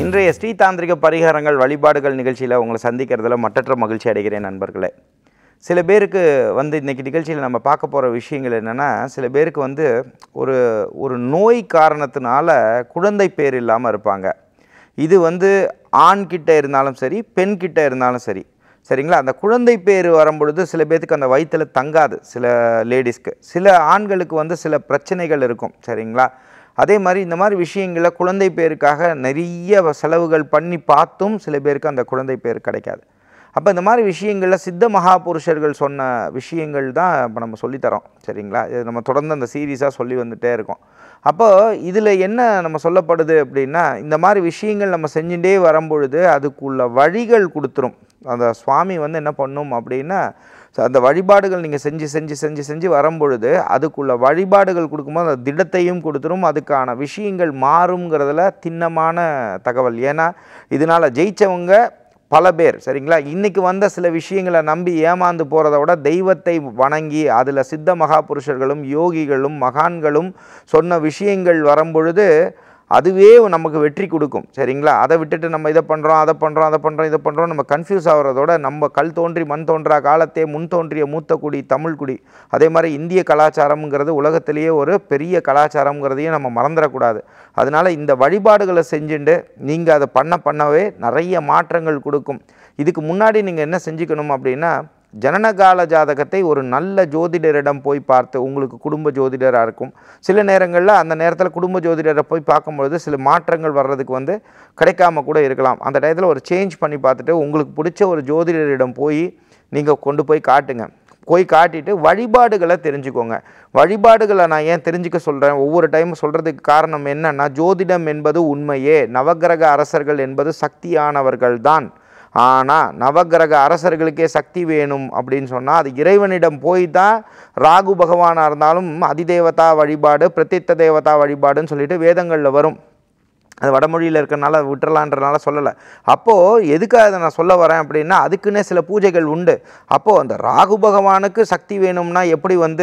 இன்றைய ஸ்ரீதாந்திரிக பரிகாரங்கள் வழிபாடுகள் நிகழ்ச்சியில் உங்களை சந்திக்கிறதுல மட்டற்ற மகிழ்ச்சி அடைகிறேன் நண்பர்களே சில பேருக்கு வந்து இன்றைக்கி நிகழ்ச்சியில் நம்ம பார்க்க போகிற விஷயங்கள் என்னென்னா சில பேருக்கு வந்து ஒரு ஒரு நோய் காரணத்தினால குழந்தை பேர் இல்லாமல் இருப்பாங்க இது வந்து ஆண் கிட்ட இருந்தாலும் சரி பெண் கிட்ட இருந்தாலும் சரி சரிங்களா அந்த குழந்தை பேர் வரும்பொழுது சில பேர்த்துக்கு அந்த வயிற்றில் தங்காது சில லேடிஸ்க்கு சில ஆண்களுக்கு வந்து சில பிரச்சனைகள் இருக்கும் சரிங்களா அதே மாதிரி இந்த மாதிரி விஷயங்களில் குழந்தை பேருக்காக நிறைய செலவுகள் பண்ணி பார்த்தும் சில பேருக்கு அந்த குழந்தை பேர் கிடைக்காது அப்போ இந்த மாதிரி விஷயங்களில் சித்த மகாபுருஷர்கள் சொன்ன விஷயங்கள் தான் இப்போ நம்ம சொல்லித்தரோம் சரிங்களா இது நம்ம தொடர்ந்து அந்த சீரீஸாக சொல்லி வந்துட்டே இருக்கோம் அப்போ இதில் என்ன நம்ம சொல்லப்படுது அப்படின்னா இந்த மாதிரி விஷயங்கள் நம்ம செஞ்சுட்டே வரும்பொழுது அதுக்குள்ள வழிகள் கொடுத்துரும் அந்த சுவாமி வந்து என்ன பண்ணும் அப்படின்னா ஸோ அந்த வழிபாடுகள் நீங்கள் செஞ்சு செஞ்சு செஞ்சு செஞ்சு வரும்பொழுது அதுக்குள்ள வழிபாடுகள் கொடுக்கும்போது அந்த திடத்தையும் கொடுத்துரும் அதுக்கான விஷயங்கள் மாறுங்கிறதுல திண்ணமான தகவல் ஏன்னா இதனால் ஜெயித்தவங்க பல பேர் சரிங்களா இன்றைக்கி வந்த சில விஷயங்களை நம்பி ஏமாந்து போகிறத விட தெய்வத்தை வணங்கி அதில் சித்த மகாபுருஷர்களும் யோகிகளும் மகான்களும் சொன்ன விஷயங்கள் வரும்பொழுது அதுவே நமக்கு வெற்றி கொடுக்கும் சரிங்களா அதை விட்டுட்டு நம்ம இதை பண்ணுறோம் அதை பண்ணுறோம் அதை பண்ணுறோம் இதை பண்ணுறோம் நம்ம கன்ஃபியூஸ் ஆகிறதோட நம்ம கல் தோன்றி மண் தோன்றா காலத்தே முன் தோன்றிய மூத்த குடி தமிழ் குடி அதே மாதிரி இந்திய கலாச்சாரம்ங்கிறது உலகத்திலேயே ஒரு பெரிய கலாச்சாரம்ங்கிறதையும் நம்ம மறந்துடக்கூடாது அதனால் இந்த வழிபாடுகளை செஞ்சுட்டு நீங்கள் அதை பண்ண பண்ணவே நிறைய மாற்றங்கள் கொடுக்கும் இதுக்கு முன்னாடி நீங்கள் என்ன செஞ்சுக்கணும் அப்படின்னா ஜனனகால ஜாதகத்தை ஒரு நல்ல ஜோதிடரிடம் போய் பார்த்து உங்களுக்கு குடும்ப ஜோதிடராக இருக்கும் சில நேரங்களில் அந்த நேரத்தில் குடும்ப ஜோதிடரை போய் பார்க்கும்பொழுது சில மாற்றங்கள் வர்றதுக்கு வந்து கிடைக்காம கூட இருக்கலாம் அந்த டயத்தில் ஒரு சேஞ்ச் பண்ணி பார்த்துட்டு உங்களுக்கு பிடிச்ச ஒரு ஜோதிடரிடம் போய் நீங்கள் கொண்டு போய் காட்டுங்க போய் காட்டிட்டு வழிபாடுகளை தெரிஞ்சுக்கோங்க வழிபாடுகளை நான் ஏன் தெரிஞ்சுக்க சொல்கிறேன் ஒவ்வொரு டைம் சொல்கிறதுக்கு காரணம் என்னன்னா ஜோதிடம் என்பது உண்மையே நவக்கிரக அரசர்கள் என்பது சக்தியானவர்கள் தான் ஆனால் நவக்கிரக அரசர்களுக்கே சக்தி வேணும் அப்படின்னு சொன்னால் அது இறைவனிடம் போய் தான் ராகு பகவானாக இருந்தாலும் அதிதேவதா வழிபாடு பிரதித்த தேவதா வழிபாடுன்னு சொல்லிட்டு வேதங்களில் வரும் அது வடமொழியில் இருக்கிறனால விட்டுறலான்றனால சொல்லலை அப்போது எதுக்காக அதை நான் சொல்ல வரேன் அப்படின்னா அதுக்குன்னே சில பூஜைகள் உண்டு அப்போது அந்த ராகு பகவானுக்கு சக்தி வேணும்னா எப்படி வந்து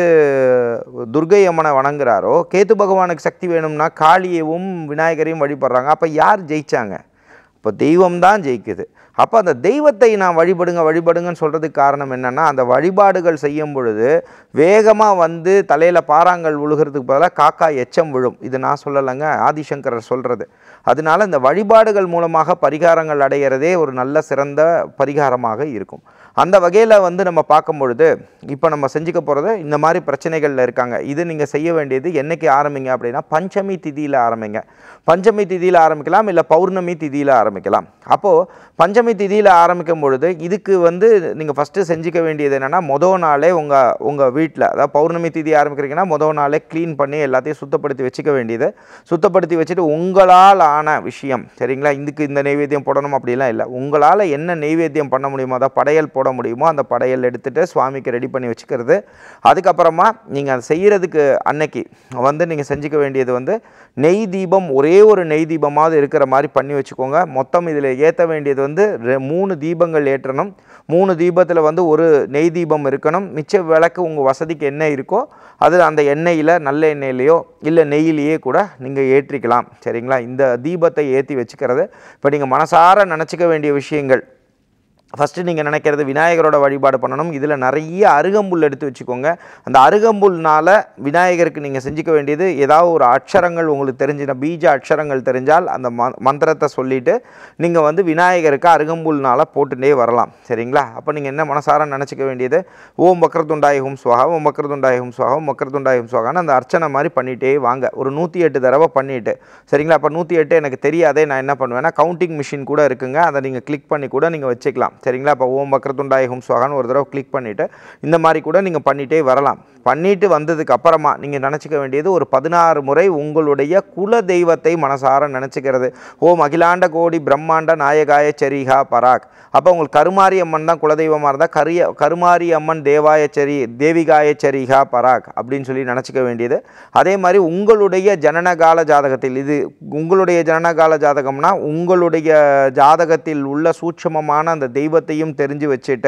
துர்கை அம்மனை வணங்குறாரோ கேத்து பகவானுக்கு சக்தி வேணும்னா காளியவும் விநாயகரையும் வழிபடுறாங்க அப்போ யார் ஜெயிச்சாங்க இப்போ தெய்வம் தான் ஜெயிக்குது அப்போ அந்த தெய்வத்தை நான் வழிபடுங்க வழிபடுங்கன்னு சொல்கிறதுக்கு காரணம் என்னென்னா அந்த வழிபாடுகள் செய்யும் பொழுது வேகமாக வந்து தலையில் பாறாங்கல் விழுகிறதுக்கு பதிலாக காக்கா எச்சம் விழும் இது நான் சொல்லலைங்க ஆதிசங்கரர் சொல்கிறது அதனால இந்த வழிபாடுகள் மூலமாக பரிகாரங்கள் அடைகிறதே ஒரு நல்ல சிறந்த பரிகாரமாக இருக்கும் அந்த வகையில் வந்து நம்ம பார்க்கும் பொழுது இப்போ நம்ம செஞ்சுக்க போகிறது இந்த மாதிரி பிரச்சனைகளில் இருக்காங்க இது நீங்கள் செய்ய வேண்டியது என்னைக்கு ஆரம்பிங்க அப்படின்னா பஞ்சமி திதியில் ஆரம்பிங்க பஞ்சமி திதியில் ஆரம்பிக்கலாம் இல்லை பௌர்ணமி திதியில் ஆரம்பிக்கலாம் அப்போது பஞ்சமி திதியில் ஆரம்பிக்கும் பொழுது இதுக்கு வந்து நீங்கள் ஃபஸ்ட்டு செஞ்சுக்க வேண்டியது என்னென்னா மொதல் நாளே உங்கள் உங்கள் வீட்டில் அதாவது பௌர்ணமி திதி ஆரம்பிக்கிறீங்கன்னா மொதல் நாளே க்ளீன் பண்ணி எல்லாத்தையும் சுத்தப்படுத்தி வச்சுக்க வேண்டியது சுத்தப்படுத்தி வச்சுட்டு உங்களால் ஆன விஷயம் சரிங்களா இதுக்கு இந்த நெய்வேத்தியம் போடணும் அப்படிலாம் இல்லை உங்களால் என்ன நெய்வேத்தியம் பண்ண முடியுமோ அதாவது படையல் போட முடியுமோ அந்த படையல் எடுத்துகிட்டு சுவாமிக்கு ரெடி பண்ணி வச்சுக்கிறது அதுக்கப்புறமா நீங்கள் அதை செய்கிறதுக்கு அன்னைக்கு வந்து நீங்கள் செஞ்சுக்க வேண்டியது வந்து நெய் தீபம் ஒரே ஒரு நெய் தீபமாவது இருக்கிற மாதிரி பண்ணி வச்சுக்கோங்க மொத்தம் இதில் ஏற்ற வேண்டியது வந்து ரெ- மூணு தீபங்கள் ஏற்றணும் மூணு தீபத்தில் வந்து ஒரு நெய் தீபம் இருக்கணும் மிச்ச விளக்கு உங்கள் வசதிக்கு என்ன இருக்கோ அது அந்த எண்ணெயில் நல்ல எண்ணெயிலையோ இல்லை நெய்யிலேயே கூட நீங்கள் ஏற்றிக்கலாம் சரிங்களா இந்த தீபத்தை ஏற்றி வச்சுக்கிறது இப்போ நீங்கள் மனசார நினச்சிக்க வேண்டிய விஷயங்கள் ஃபஸ்ட்டு நீங்கள் நினைக்கிறது விநாயகரோட வழிபாடு பண்ணணும் இதில் நிறைய அருகம்புல் எடுத்து வச்சுக்கோங்க அந்த அருகம்புல்னால் விநாயகருக்கு நீங்கள் செஞ்சுக்க வேண்டியது ஏதாவது ஒரு அக்ஷரங்கள் உங்களுக்கு தெரிஞ்சின பீஜ அக்ஷரங்கள் தெரிஞ்சால் அந்த ம மந்திரத்தை சொல்லிவிட்டு நீங்கள் வந்து விநாயகருக்கு அருகம்புல்னால் போட்டுட்டே வரலாம் சரிங்களா அப்போ நீங்கள் என்ன மனசார நினச்சிக்க வேண்டியது ஓம் வக்ரதுண்டாய ஹும் சுவாகா ஓம் வக்ரதுண்டாய ஹும் சுவாகா ஓம் வக்ரதுண்டாய ஹும் சுவாகான்னு அந்த அர்ச்சனை மாதிரி பண்ணிகிட்டே வாங்க ஒரு நூற்றி எட்டு தடவை பண்ணிவிட்டு சரிங்களா அப்போ நூற்றி எட்டு எனக்கு தெரியாதே நான் என்ன பண்ணுவேன்னா கவுண்டிங் மிஷின் கூட இருக்குங்க அதை நீங்கள் கிளிக் பண்ணி கூட நீங்கள் வச்சுக்கலாம் சரிங்களா இப்போ ஓம் வக்ரதுண்டாய ஹும் சுவாகான்னு ஒரு தடவை கிளிக் பண்ணிவிட்டு இந்த மாதிரி கூட நீங்கள் பண்ணிகிட்டே வரலாம் பண்ணிட்டு வந்ததுக்கு அப்புறமா நீங்கள் நினச்சிக்க வேண்டியது ஒரு பதினாறு முறை உங்களுடைய குல தெய்வத்தை மனசார நினச்சிக்கிறது ஓம் அகிலாண்ட கோடி பிரம்மாண்ட நாயகாய சரிகா பராக் அப்போ உங்களுக்கு கருமாரி அம்மன் தான் குலதெய்வமாக இருந்தால் கரிய கருமாரி அம்மன் தேவாயச்சரி தேவிகாய சரிகா பராக் அப்படின்னு சொல்லி நினச்சிக்க வேண்டியது அதே மாதிரி உங்களுடைய ஜனனகால ஜாதகத்தில் இது உங்களுடைய ஜனனகால ஜாதகம்னா உங்களுடைய ஜாதகத்தில் உள்ள சூட்சமமான அந்த தெய்வத்தையும் தெரிஞ்சு வச்சுட்டு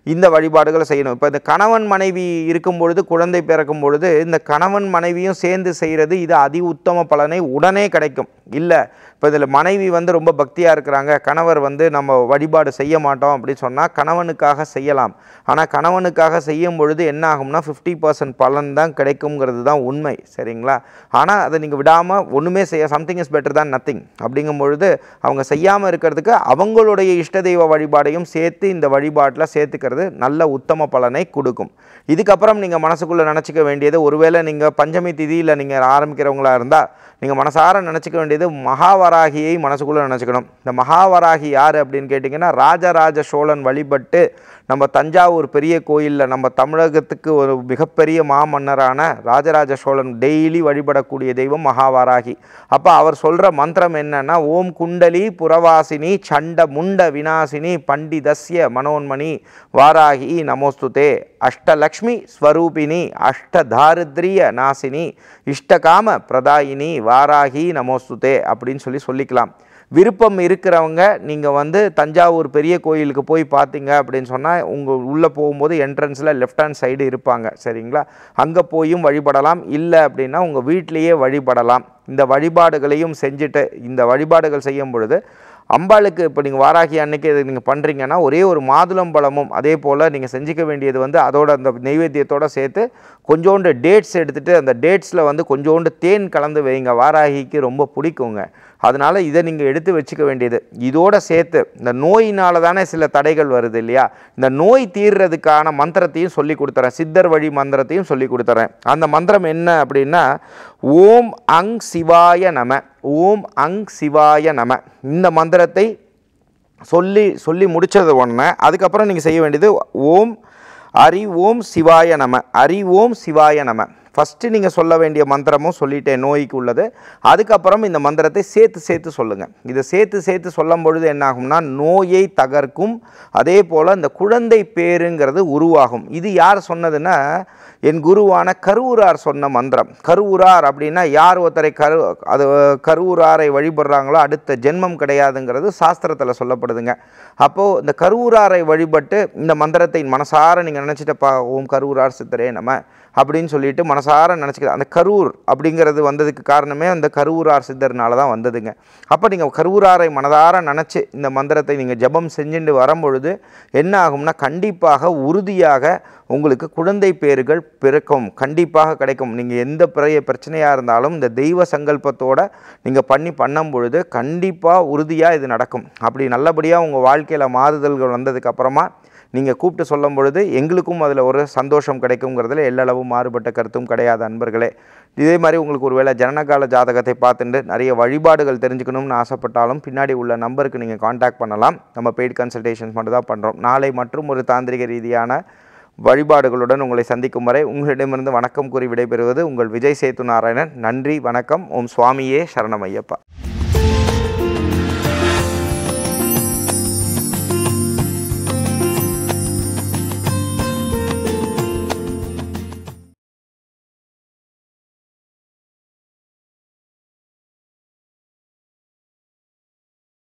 இந்த வழிபாடுகளை செய்யணும் இப்போ இந்த கணவன் மனைவி இருக்கும் பொழுது குழந்தை பிறக்கும் பொழுது இந்த கணவன் மனைவியும் சேர்ந்து செய்கிறது இது அதி உத்தம பலனை உடனே கிடைக்கும் இல்லை இப்போ இதில் மனைவி வந்து ரொம்ப பக்தியாக இருக்கிறாங்க கணவர் வந்து நம்ம வழிபாடு செய்ய மாட்டோம் அப்படின்னு சொன்னால் கணவனுக்காக செய்யலாம் ஆனால் கணவனுக்காக செய்யும் பொழுது என்ன ஆகும்னா ஃபிஃப்டி பர்சன்ட் பலன் தான் கிடைக்குங்கிறது தான் உண்மை சரிங்களா ஆனால் அதை நீங்கள் விடாமல் ஒன்றுமே செய்ய சம்திங் இஸ் பெட்டர் தான் நத்திங் அப்படிங்கும் பொழுது அவங்க செய்யாமல் இருக்கிறதுக்கு அவங்களுடைய இஷ்ட தெய்வ வழிபாடையும் சேர்த்து இந்த வழிபாட்டில் சேர்த்துக்கிறது நல்ல உத்தம பலனை கொடுக்கும் இதுக்கப்புறம் நீங்கள் மனசுக்குள்ளே நினச்சிக்க வேண்டியது ஒருவேளை நீங்கள் பஞ்சமி திதியில் நீங்கள் ஆரம்பிக்கிறவங்களா இருந்தால் நீங்கள் மனசார நினச்சிக்க வேண்டியது மகாவராகியை மனசுக்குள்ளே நினச்சிக்கணும் இந்த மகாவராகி யார் அப்படின்னு கேட்டிங்கன்னா ராஜராஜ சோழன் வழிபட்டு நம்ம தஞ்சாவூர் பெரிய கோயிலில் நம்ம தமிழகத்துக்கு ஒரு மிகப்பெரிய மாமன்னரான ராஜராஜ சோழன் டெய்லி வழிபடக்கூடிய தெய்வம் மகாவராகி அப்போ அவர் சொல்கிற மந்திரம் என்னன்னா ஓம் குண்டலி புறவாசினி சண்ட முண்ட விநாசினி பண்டிதஸ்ய மனோன்மணி வாராகி நமோஸ்துதே அஷ்டலக்ஷ்மி ஸ்வரூபிணி அஷ்டதாரித்ரிய நாசினி இஷ்டகாம பிரதாயினி வாராகி நமோஸ்துதே அப்படின்னு சொல்லி சொல்லிக்கலாம் விருப்பம் இருக்கிறவங்க நீங்கள் வந்து தஞ்சாவூர் பெரிய கோயிலுக்கு போய் பார்த்தீங்க அப்படின்னு சொன்னால் உங்கள் உள்ளே போகும்போது என்ட்ரன்ஸில் லெஃப்ட் ஹேண்ட் சைடு இருப்பாங்க சரிங்களா அங்கே போயும் வழிபடலாம் இல்லை அப்படின்னா உங்கள் வீட்டிலேயே வழிபடலாம் இந்த வழிபாடுகளையும் செஞ்சுட்டு இந்த வழிபாடுகள் செய்யும் பொழுது அம்பாளுக்கு இப்போ நீங்கள் வாராகி அன்னைக்கு இது நீங்கள் பண்ணுறீங்கன்னா ஒரே ஒரு மாதுளம்பழமும் அதே போல் நீங்கள் செஞ்சுக்க வேண்டியது வந்து அதோட அந்த நெய்வேத்தியத்தோட சேர்த்து கொஞ்சோண்டு டேட்ஸ் எடுத்துகிட்டு அந்த டேட்ஸில் வந்து கொஞ்சோண்டு தேன் கலந்து வைங்க வாராகிக்கு ரொம்ப பிடிக்குங்க அதனால் இதை நீங்கள் எடுத்து வச்சுக்க வேண்டியது இதோட சேர்த்து இந்த நோயினால தானே சில தடைகள் வருது இல்லையா இந்த நோய் தீர்றதுக்கான மந்திரத்தையும் சொல்லி கொடுத்துறேன் சித்தர் வழி மந்திரத்தையும் சொல்லி கொடுத்துறேன் அந்த மந்திரம் என்ன அப்படின்னா ஓம் அங் சிவாய நம ஓம் அங் சிவாய நம இந்த மந்திரத்தை சொல்லி சொல்லி முடித்தது உடனே அதுக்கப்புறம் நீங்கள் செய்ய வேண்டியது ஓம் அரி ஓம் சிவாய நம அரி ஓம் சிவாய நம ஃபஸ்ட்டு நீங்கள் சொல்ல வேண்டிய மந்திரமும் சொல்லிட்டேன் நோய்க்கு உள்ளது அதுக்கப்புறம் இந்த மந்திரத்தை சேர்த்து சேர்த்து சொல்லுங்கள் இதை சேர்த்து சேர்த்து சொல்லும் பொழுது என்ன ஆகும்னா நோயை தகர்க்கும் அதே போல் இந்த குழந்தை பேருங்கிறது உருவாகும் இது யார் சொன்னதுன்னா என் குருவான கருவூரார் சொன்ன மந்திரம் கருவூரார் அப்படின்னா யார் ஒருத்தரை கரு அது கருவூராரை வழிபடுறாங்களோ அடுத்த ஜென்மம் கிடையாதுங்கிறது சாஸ்திரத்தில் சொல்லப்படுதுங்க அப்போது இந்த கருவூராரை வழிபட்டு இந்த மந்திரத்தை மனசார நீங்கள் நினச்சிட்டப்பா ஓம் கருவூரார் சித்தரே நம்ம அப்படின்னு சொல்லிட்டு மனசார நினச்சிக்கிற அந்த கரூர் அப்படிங்கிறது வந்ததுக்கு காரணமே அந்த கருவூரார் சித்தர்னால தான் வந்ததுங்க அப்போ நீங்கள் கருவூராரை மனதார நினச்சி இந்த மந்திரத்தை நீங்கள் ஜெபம் செஞ்சுட்டு வரும்பொழுது என்ன ஆகும்னா கண்டிப்பாக உறுதியாக உங்களுக்கு குழந்தை பேறுகள் பிறக்கும் கண்டிப்பாக கிடைக்கும் நீங்கள் எந்த பிறைய பிரச்சனையாக இருந்தாலும் இந்த தெய்வ சங்கல்பத்தோட நீங்கள் பண்ணி பண்ணும் பொழுது கண்டிப்பாக உறுதியாக இது நடக்கும் அப்படி நல்லபடியாக உங்கள் வாழ்க்கையில் மாறுதல்கள் வந்ததுக்கு அப்புறமா நீங்கள் கூப்பிட்டு சொல்லும் பொழுது எங்களுக்கும் அதில் ஒரு சந்தோஷம் கிடைக்குங்கிறதுல எல்லளவும் மாறுபட்ட கருத்தும் கிடையாது அன்பர்களே இதே மாதிரி உங்களுக்கு ஒரு வேளை ஜனனகால ஜாதகத்தை பார்த்துட்டு நிறைய வழிபாடுகள் தெரிஞ்சுக்கணும்னு ஆசைப்பட்டாலும் பின்னாடி உள்ள நம்பருக்கு நீங்கள் காண்டாக்ட் பண்ணலாம் நம்ம பெய்ட் கன்சல்டேஷன்ஸ் மட்டும் தான் பண்ணுறோம் நாளை மற்றும் ஒரு தாந்திரிக ரீதியான வழிபாடுகளுடன் உங்களை சந்திக்கும் வரை உங்களிடமிருந்து வணக்கம் கூறி விடைபெறுவது உங்கள் விஜய் சேத்து நாராயணன் நன்றி வணக்கம் ஓம் சுவாமியே சரணமையப்பா